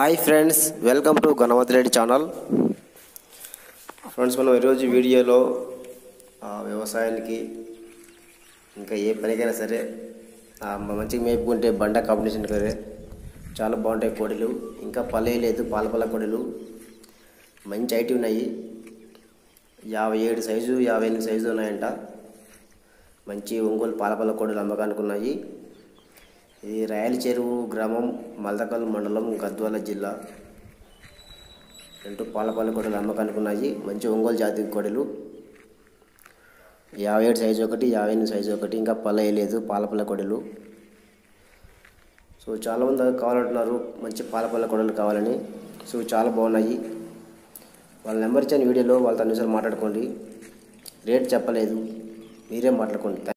hi friends welcome to Ganapathi Reddy channel friends మనం ఈరోజు వీడియోలో ఆ, వ్యవసాయానికి ఇంకా ఏ పనికైనా సరే ఆ, మంచిగా మేపుకుంటే బండ కాంపిటీషన్ సరే చాలా బాగుంటాయి కోడిలు ఇంకా పల్లె లేదు పాలపల్ల కోడిలు మంచి ఐటీ ఉన్నాయి యాభై ఏడు సైజు యాభై ఎనిమిది సైజు ఉన్నాయంట మంచి ఒంగోలు పాలపల్ల కోడిలు అమ్మకానికి ఉన్నాయి ఇది రాయల చెరువు గ్రామం మల్దకల్ మండలం గద్వాల జిల్లా రెండు పాలపాల కోడలు అమ్మకానికి ఉన్నాయి మంచి ఒంగోలు జాతి కోడలు యాభై ఏడు సైజు ఒకటి యాభై ఎనిమిది సైజు ఒకటి ఇంకా పళ్ళ వేయలేదు పాలపల్ల కోడలు సో చాలామంది కావాలంటున్నారు మంచి పాలపల్ల కోడలు కావాలని సో చాలా బాగున్నాయి వాళ్ళ నెంబర్ ఇచ్చిన వీడియోలో వాళ్ళతో అన్నిసార్లు మాట్లాడుకోండి రేట్ చెప్పలేదు మీరే మాట్లాడుకోండి